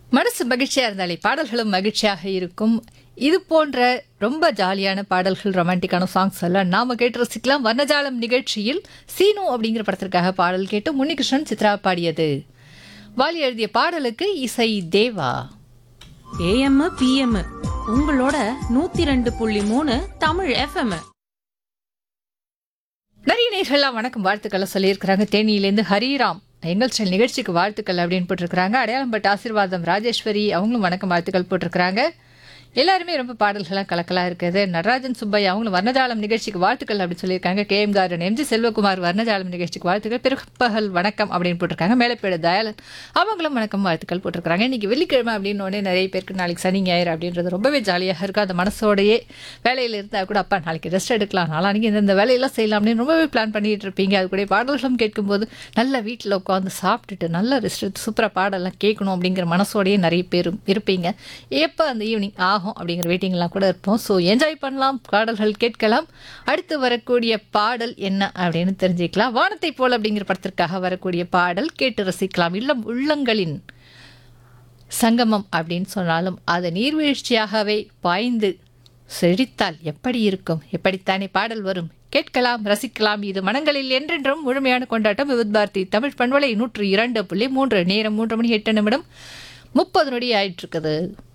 மனசு மகிழ்ச்சியா இருந்தாலே பாடல்களும் மகிழ்ச்சியாக இருக்கும் இது போன்ற ரொம்ப ஜாலியான பாடல்கள் ரொமான்டிக்கான சாங்ஸ் எல்லாம் நாம கேட்டு ரசிக்கலாம் வர்ணஜாலம் நிகழ்ச்சியில் சீனு அப்படிங்கிற படத்திற்காக பாடல் கேட்டு முனிகிருஷ்ணன் சித்ரா பாடியது வாலி எழுதிய பாடலுக்கு இசை தேவா ஏஎம் பிஎம் உங்களோட நூத்தி ரெண்டு புள்ளி மூணு தமிழ் எஃப்எம் நிறைய நேர்கள்லாம் வணக்கம் வாழ்த்துக்களை சொல்லியிருக்கிறாங்க தேனியிலேருந்து ஹரிராம் எங்கள் ஸ்டைல் நிகழ்ச்சிக்கு வாழ்த்துக்கள் அப்படின்னு போட்டிருக்கிறாங்க அடையாளம் பட்ட ஆசீர்வாதம் ராஜேஸ்வரி அவங்களும் வணக்கம் வாழ்த்துக்கள் போட்டிருக்கிறாங்க எல்லாருமே ரொம்ப பாடல்கள்லாம் கலக்கலா இருக்குது நடராஜன் சுப்பையா அவங்களும் வர்ணஜாலம் நிகழ்ச்சிக்கு வாழ்த்துக்கள் அப்படின்னு சொல்லியிருக்காங்க K M Karan M G Selvakumar Varnajalam நிகழ்ச்சிக்கு வாழ்த்துக்கள் பிற்பகல் வணக்கம் அப்படின்னு போட்டிருக்காங்க மேலப்பேடு தயாளன் அவங்களும் வணக்கம் வாழ்த்துக்கள் போட்டிருக்காங்க இன்னைக்கு வெள்ளிக்கிழமை அப்படின்னு உடனே நிறைய பேருக்கு நாளைக்கு சனி ஞாயிறு அப்படின்றது ரொம்பவே ஜாலியாக இருக்கும் அந்த மனசோடையே வேலையில் இருந்தால் கூட அப்பா நாளைக்கு ரெஸ்ட் எடுக்கலாம் நாளானிக்கு இந்த வேலையெல்லாம் செய்யலாம் அப்படின்னு ரொம்பவே பிளான் பண்ணிட்டு இருப்பீங்க அது கூட பாடல்களும் கேட்கும்போது நல்ல வீட்டில் உட்காந்து சாப்பிட்டுட்டு நல்ல ரெஸ்ட் எடுத்து சூப்பராக பாடலாம் கேட்கணும் அப்படிங்கிற மனசோடையே நிறைய பேர் இருப்பீங்க எப்போ அந்த ஈவினிங் ஆகும் அப்படிங்கிற வெயிட்டிங்லாம் கூட இருப்போம் ஸோ என்ஜாய் பண்ணலாம் பாடல்கள் கேட்கலாம் அடுத்து வரக்கூடிய பாடல் என்ன அப்படின்னு தெரிஞ்சுக்கலாம் வானத்தை போல் அப்படிங்கிற படத்திற்காக வரக்கூடிய பாடல் கேட்டு ரசிக்கலாம் இல்லம் உள்ளங்களின் சங்கமம் அப்படின்னு சொன்னாலும் அது நீர்வீழ்ச்சியாகவே பாய்ந்து செழித்தால் எப்படி இருக்கும் எப்படித்தானே பாடல் வரும் கேட்கலாம் ரசிக்கலாம் இது மனங்களில் என்றென்றும் முழுமையான கொண்டாட்டம் விவித் பாரதி தமிழ் பண்பலை நூற்று இரண்டு புள்ளி மூன்று நேரம் மூன்று மணி எட்டு நிமிடம் முப்பது நொடி ஆயிட்டு இருக்குது